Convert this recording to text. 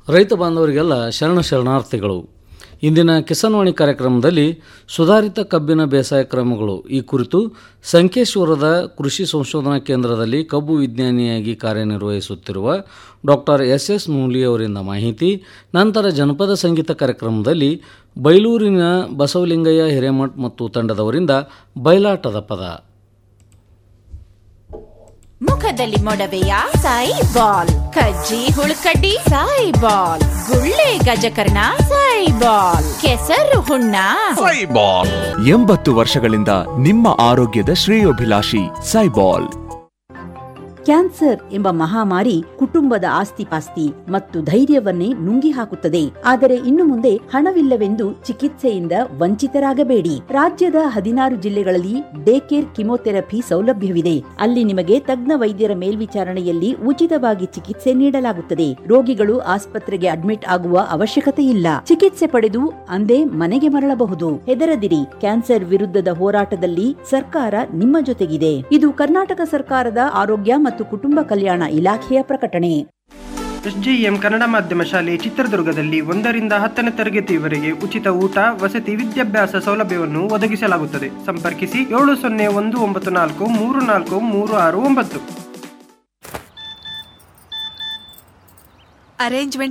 ರೈತ ಬಾಂಧವರಿಗೆಲ್ಲ ಶರಣ ಶರಣಾರ್ಥಿಗಳು ಇಂದಿನ ಕಿಸಾನ್ವಾಣಿ ಕಾರ್ಯಕ್ರಮದಲ್ಲಿ ಸುಧಾರಿತ ಕಬ್ಬಿನ ಬೇಸಾಯ ಕ್ರಮಗಳು ಈ ಕುರಿತು ಸಂಕೇಶ್ವರದ ಕೃಷಿ ಸಂಶೋಧನಾ ಕೇಂದ್ರದಲ್ಲಿ ಕಬ್ಬು ವಿಜ್ಞಾನಿಯಾಗಿ ಕಾರ್ಯನಿರ್ವಹಿಸುತ್ತಿರುವ ಡಾಕ್ಟರ್ ಎಸ್ ಎಸ್ ನೂಲಿ ಅವರಿಂದ ಮಾಹಿತಿ ನಂತರ ಜನಪದ ಸಂಗೀತ ಕಾರ್ಯಕ್ರಮದಲ್ಲಿ ಬೈಲೂರಿನ ಬಸವಲಿಂಗಯ್ಯ ಹಿರೇಮಠ್ ಮತ್ತು ತಂಡದವರಿಂದ ಬಯಲಾಟದ ಪದ ಮುಖದಲ್ಲಿ ಮೊಡವೆಯ ಸಾಯಿ ಬಾಲ್ ಕಜ್ಜಿ ಹುಳುಕಡ್ಡಿ ಸಾಯಿ ಬಾಲ್ ಗುಳ್ಳೆ ಗಜಕರ್ಣ ಸಾಯಿ ಬಾಲ್ ಕೆಸರು ಹುಣ್ಣ ಸೈಬಾಲ್ ಎಂಬತ್ತು ವರ್ಷಗಳಿಂದ ನಿಮ್ಮ ಆರೋಗ್ಯದ ಶ್ರೇಯೋಭಿಲಾಷಿ ಸೈಬಾಲ್ ಕ್ಯಾನ್ಸರ್ ಎಂಬ ಮಹಾಮಾರಿ ಕುಟುಂಬದ ಆಸ್ತಿಪಾಸ್ತಿ ಮತ್ತು ಧೈರ್ಯವನ್ನೇ ನುಂಗಿ ಹಾಕುತ್ತದೆ ಆದರೆ ಇನ್ನು ಮುಂದೆ ಹಣವಿಲ್ಲವೆಂದು ಚಿಕಿತ್ಸೆಯಿಂದ ವಂಚಿತರಾಗಬೇಡಿ ರಾಜ್ಯದ ಹದಿನಾರು ಜಿಲ್ಲೆಗಳಲ್ಲಿ ಡೇ ಕೇರ್ ಕಿಮೋಥೆರಪಿ ಸೌಲಭ್ಯವಿದೆ ಅಲ್ಲಿ ನಿಮಗೆ ತಜ್ಞ ವೈದ್ಯರ ಮೇಲ್ವಿಚಾರಣೆಯಲ್ಲಿ ಉಚಿತವಾಗಿ ಚಿಕಿತ್ಸೆ ನೀಡಲಾಗುತ್ತದೆ ರೋಗಿಗಳು ಆಸ್ಪತ್ರೆಗೆ ಅಡ್ಮಿಟ್ ಆಗುವ ಅವಶ್ಯಕತೆ ಇಲ್ಲ ಚಿಕಿತ್ಸೆ ಪಡೆದು ಅಂದೇ ಮನೆಗೆ ಮರಳಬಹುದು ಹೆದರದಿರಿ ಕ್ಯಾನ್ಸರ್ ವಿರುದ್ಧದ ಹೋರಾಟದಲ್ಲಿ ಸರ್ಕಾರ ನಿಮ್ಮ ಜೊತೆಗಿದೆ ಇದು ಕರ್ನಾಟಕ ಸರ್ಕಾರದ ಆರೋಗ್ಯ ಮತ್ತು ಕುಟುಂಬ ಕಲ್ಯಾಣ ಇಲಾಖೆಯ ಪ್ರಕಟಣೆ ಎಸ್ಜೆಎಂ ಕನ್ನಡ ಮಾಧ್ಯಮ ಶಾಲೆ ಚಿತ್ರದುರ್ಗದಲ್ಲಿ ಒಂದರಿಂದ ಹತ್ತನೇ ತರಗತಿಯವರೆಗೆ ಉಚಿತ ಊಟ ವಸತಿ ವಿದ್ಯಾಭ್ಯಾಸ ಸೌಲಭ್ಯವನ್ನು ಒದಗಿಸಲಾಗುತ್ತದೆ ಸಂಪರ್ಕಿಸಿ ಏಳು ಸೊನ್ನೆ ಒಂದು ಒಂಬತ್ತು ನಾಲ್ಕು ಮೂರು ನಾಲ್ಕು ಮೂರು ಆರು ಒಂಬತ್ತು ಅರೇಂಜ್ಮೆಂಟ್